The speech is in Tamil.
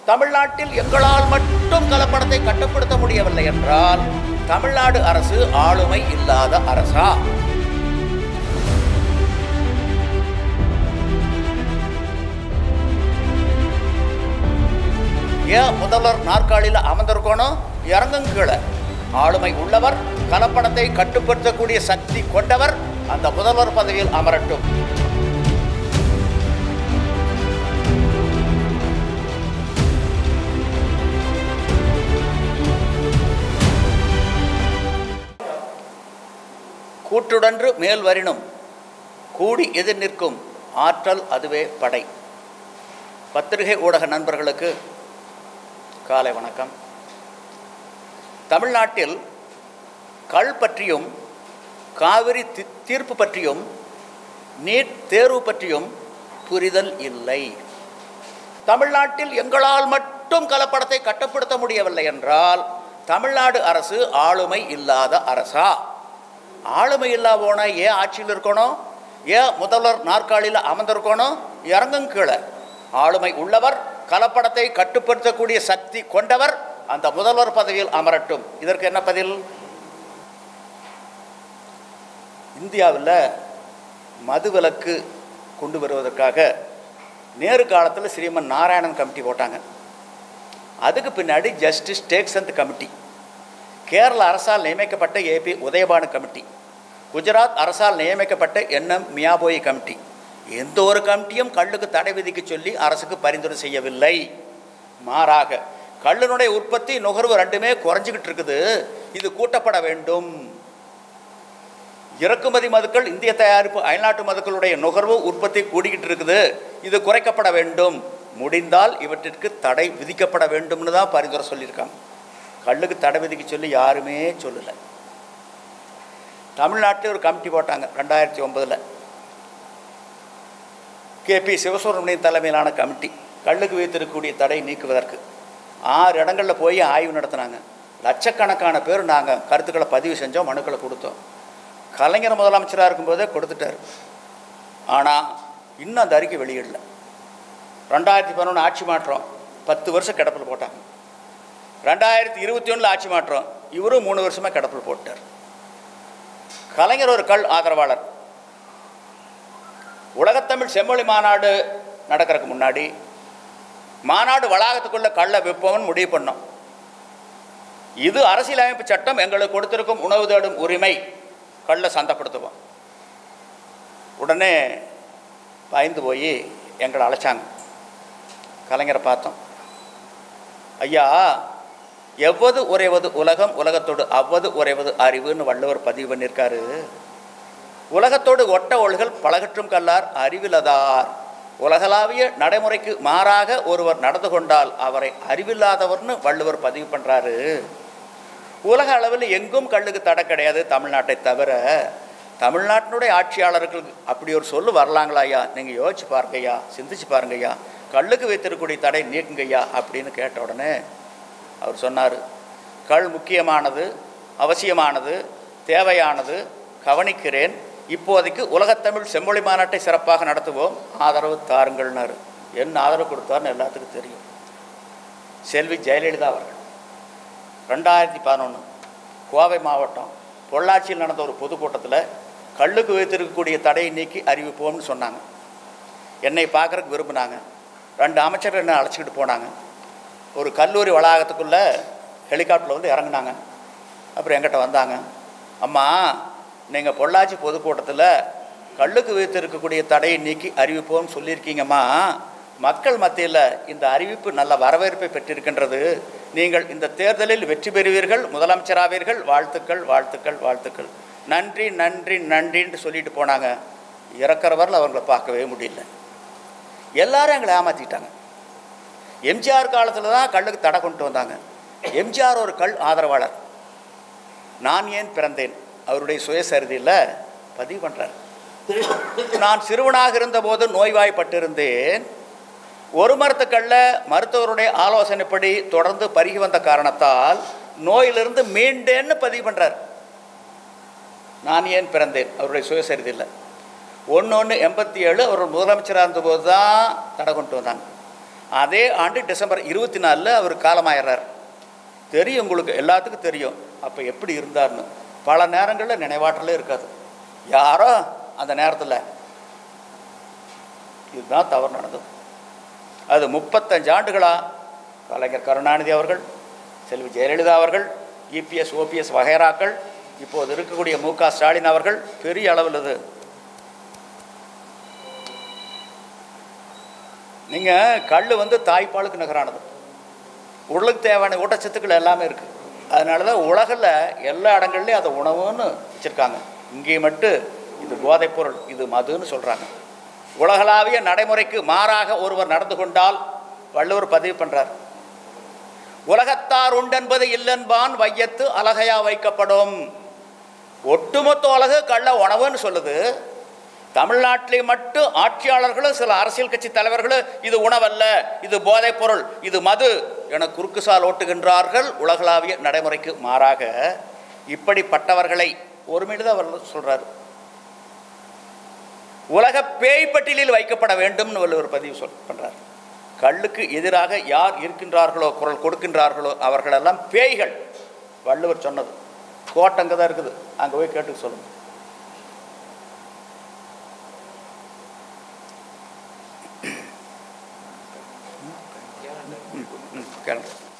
தமிழ்நாட்டில் எங்களால் மட்டும் கலப்படத்தை கட்டுப்படுத்த முடியவில்லை என்றால் தமிழ்நாடு அரசு ஆளுமை இல்லாத அரசா ஏன் முதல்வர் நாற்காலியில் அமர்ந்திருக்கணும் இறங்கும் கீழே ஆளுமை உள்ளவர் கலப்படத்தை கட்டுப்படுத்தக்கூடிய சக்தி கொண்டவர் அந்த முதல்வர் பதவியில் அமரட்டும் கூட்டுடன்று மேல் வரினும் கூடி எதிர் நிற்கும் ஆற்றல் அதுவே படை பத்திரிகை ஊடக நண்பர்களுக்கு காலை வணக்கம் தமிழ்நாட்டில் கள் பற்றியும் காவிரி தி- தீர்ப்பு பற்றியும் நீட் தேர்வு பற்றியும் புரிதல் இல்லை தமிழ்நாட்டில் எங்களால் மட்டும் கலப்படத்தை கட்டுப்படுத்த முடியவில்லை என்றால் தமிழ்நாடு அரசு ஆளுமை இல்லாத அரசா ஆளுமை இல்லா போன ஏன் ஆட்சியில் இருக்கணும் ஏன் முதல்வர் நாற்காலியில் அமர்ந்திருக்கணும் இறங்கும் கீழே ஆளுமை உள்ளவர் கலப்படத்தை கட்டுப்படுத்தக்கூடிய சக்தி கொண்டவர் அந்த முதல்வர் பதவியில் அமரட்டும் இதற்கு என்ன பதில் இந்தியாவில் மதுவிலக்கு கொண்டு வருவதற்காக நேரு காலத்தில் ஸ்ரீமன் நாராயணன் கமிட்டி போட்டாங்க அதுக்கு பின்னாடி ஜஸ்டிஸ் டேக்சந்த் கமிட்டி கேரள அரசால் நியமிக்கப்பட்ட ஏபி உதயபானு கமிட்டி குஜராத் அரசால் நியமிக்கப்பட்ட என்எம் மியாபோய் கமிட்டி எந்த ஒரு கமிட்டியும் கள்ளுக்கு தடை விதிக்க சொல்லி அரசுக்கு பரிந்துரை செய்யவில்லை மாறாக கள்ளினுடைய உற்பத்தி நுகர்வு ரெண்டுமே குறைஞ்சிக்கிட்டு இருக்குது இது கூட்டப்பட வேண்டும் இறக்குமதி மதுக்கள் இந்திய தயாரிப்பு அயல்நாட்டு மதுக்களுடைய நுகர்வு உற்பத்தி கூடிக்கிட்டு இருக்குது இது குறைக்கப்பட வேண்டும் முடிந்தால் இவற்றிற்கு தடை விதிக்கப்பட வேண்டும்னு தான் பரிந்துரை சொல்லியிருக்காங்க கள்ளுக்கு தடை விதிக்க சொல்லி யாருமே சொல்லலை தமிழ்நாட்டில் ஒரு கமிட்டி போட்டாங்க ரெண்டாயிரத்தி ஒன்பதில் கேபி சிவசுப்ரமணியன் தலைமையிலான கமிட்டி கள்ளுக்கு வைத்திருக்கக்கூடிய தடை நீக்குவதற்கு ஆறு இடங்களில் போய் ஆய்வு நடத்தினாங்க லட்சக்கணக்கான பேர் நாங்கள் கருத்துக்களை பதிவு செஞ்சோம் மனுக்களை கொடுத்தோம் கலைஞர் முதலமைச்சராக இருக்கும்போதே கொடுத்துட்டார் ஆனால் இன்னும் அந்த அறிக்கை வெளியிடல ரெண்டாயிரத்தி பதினொன்று ஆட்சி மாற்றம் பத்து வருஷம் கிடப்பில் போட்டாங்க ரெண்டாயிரத்தி இருபத்தி ஒன்றில் ஆட்சி மாற்றம் இவரும் மூணு வருஷமாக கிடப்பில் போட்டார் கலைஞர் ஒரு கல் ஆதரவாளர் உலகத்தமிழ் செம்மொழி மாநாடு நடக்கிறதுக்கு முன்னாடி மாநாடு வளாகத்துக்குள்ள கள்ள விற்பவன் முடிவு பண்ணோம் இது அரசியலமைப்பு சட்டம் எங்களுக்கு கொடுத்திருக்கும் உணவு தேடும் உரிமை கள்ள சந்தைப்படுத்துவோம் உடனே பயந்து போய் எங்களை அழைச்சாங்க கலைஞரை பார்த்தோம் ஐயா எவ்வது உறைவது உலகம் உலகத்தோடு அவ்வது உறைவது அறிவுன்னு வள்ளுவர் பதிவு பண்ணியிருக்காரு உலகத்தோடு ஒட்ட ஒழுகல் பழகற்றும் கல்லார் அறிவிலதார் உலகளாவிய நடைமுறைக்கு மாறாக ஒருவர் நடந்து கொண்டால் அவரை அறிவில்லாதவர்னு வள்ளுவர் பதிவு பண்ணுறாரு உலக அளவில் எங்கும் கல்லுக்கு தடை கிடையாது தமிழ்நாட்டை தவிர தமிழ்நாட்டினுடைய ஆட்சியாளர்களுக்கு அப்படி ஒரு சொல்லு வரலாங்களா ஐயா நீங்கள் யோசிச்சு பாருங்க ஐயா சிந்திச்சு பாருங்க ஐயா கல்லுக்கு வைத்திருக்கக்கூடிய தடை நீக்குங்க ஐயா அப்படின்னு கேட்ட உடனே அவர் சொன்னார் கள் முக்கியமானது அவசியமானது தேவையானது கவனிக்கிறேன் இப்போதைக்கு உலகத்தமிழ் செம்மொழி மாநாட்டை சிறப்பாக நடத்துவோம் ஆதரவு தாருங்கள்னாரு என்ன ஆதரவு கொடுத்தாருன்னு எல்லாத்துக்கும் தெரியும் செல்வி ஜெயலலிதா அவர்கள் ரெண்டாயிரத்தி பதினொன்று கோவை மாவட்டம் பொள்ளாச்சியில் நடந்த ஒரு பொதுக்கூட்டத்தில் கல்லுக்கு வைத்திருக்கக்கூடிய தடையை நீக்கி அறிவிப்போம்னு சொன்னாங்க என்னை பார்க்குறக்கு விரும்பினாங்க ரெண்டு அமைச்சர்கள் என்ன அழைச்சிக்கிட்டு போனாங்க ஒரு கல்லூரி வளாகத்துக்குள்ளே ஹெலிகாப்டரில் வந்து இறங்குனாங்க அப்புறம் எங்கிட்ட வந்தாங்க அம்மா நீங்கள் பொள்ளாச்சி பொதுக்கூட்டத்தில் கல்லுக்கு வைத்திருக்கக்கூடிய தடையை நீக்கி அறிவிப்போம்னு சொல்லியிருக்கீங்கம்மா மக்கள் மத்தியில் இந்த அறிவிப்பு நல்ல வரவேற்பை பெற்றிருக்கின்றது நீங்கள் இந்த தேர்தலில் வெற்றி பெறுவீர்கள் முதலமைச்சராவீர்கள் வாழ்த்துக்கள் வாழ்த்துக்கள் வாழ்த்துக்கள் நன்றி நன்றி நன்றின்னு சொல்லிட்டு போனாங்க இறக்குறவரில் அவங்கள பார்க்கவே முடியல எல்லாரும் எங்களை ஏமாற்றிட்டாங்க எம்ஜிஆர் காலத்தில் தான் கல்லுக்கு தடை கொண்டு வந்தாங்க எம்ஜிஆர் ஒரு கல் ஆதரவாளர் நான் ஏன் பிறந்தேன் அவருடைய சுயசரிதியில் பதிவு பண்ணுறார் நான் சிறுவனாக இருந்தபோது நோய்வாய்ப்பட்டிருந்தேன் ஒரு மரத்துக்கல்ல மருத்துவருடைய ஆலோசனைப்படி தொடர்ந்து பருகி வந்த காரணத்தால் நோயிலிருந்து மீண்டேன்னு பதிவு பண்ணுறார் நான் ஏன் பிறந்தேன் அவருடைய சுயசரிதியில் ஒன்று ஒன்று எண்பத்தி ஏழு அவர் முதலமைச்சராக இருந்தபோது தான் தடை கொண்டு வந்தாங்க அதே ஆண்டு டிசம்பர் இருபத்தி நாலில் அவர் காலமாயிடுறார் தெரியும் உங்களுக்கு எல்லாத்துக்கும் தெரியும் அப்போ எப்படி இருந்தார்னு பல நேரங்களில் நினைவாற்றலே இருக்காது யாரோ அந்த நேரத்தில் இதுதான் தவறு நடந்தது அது முப்பத்தஞ்சு ஆண்டுகளாக கலைஞர் கருணாநிதி அவர்கள் செல்வி ஜெயலலிதா அவர்கள் இபிஎஸ் ஓபிஎஸ் வகைராக்கள் இப்போது இருக்கக்கூடிய மு க ஸ்டாலின் அவர்கள் பெரிய அளவில் இது நீங்கள் கல் வந்து தாய்ப்பாலுக்கு நிகரானது உடலுக்கு தேவையான ஊட்டச்சத்துக்கள் எல்லாமே இருக்குது அதனால தான் உலகில் எல்லா இடங்கள்லையும் அதை உணவுன்னு வச்சுருக்காங்க இங்கே மட்டும் இது போதைப் பொருள் இது மதுன்னு சொல்கிறாங்க உலகளாவிய நடைமுறைக்கு மாறாக ஒருவர் நடந்து கொண்டால் வள்ளுவர் பதிவு பண்ணுறார் உலகத்தார் உண்டென்பது இல்லென்பான் வையத்து அழகையா வைக்கப்படும் ஒட்டுமொத்த உலகு கள்ள உணவுன்னு சொல்லுது தமிழ்நாட்டிலே மட்டும் ஆட்சியாளர்களும் சில அரசியல் கட்சி தலைவர்களும் இது உணவல்ல இது போதைப் பொருள் இது மது என குறுக்குசால் ஓட்டுகின்றார்கள் உலகளாவிய நடைமுறைக்கு மாறாக இப்படிப்பட்டவர்களை ஒரு மீது அவர் சொல்றாரு உலக பேய் பட்டியலில் வைக்கப்பட வேண்டும்னு வள்ளுவர் பதிவு சொல் பண்றார் கல்லுக்கு எதிராக யார் இருக்கின்றார்களோ குரல் கொடுக்கின்றார்களோ அவர்களெல்லாம் பேய்கள் வள்ளுவர் சொன்னது கோட்டை அங்கே தான் இருக்குது அங்கே போய் கேட்டு சொல்லுங்க ம், கேளுங்க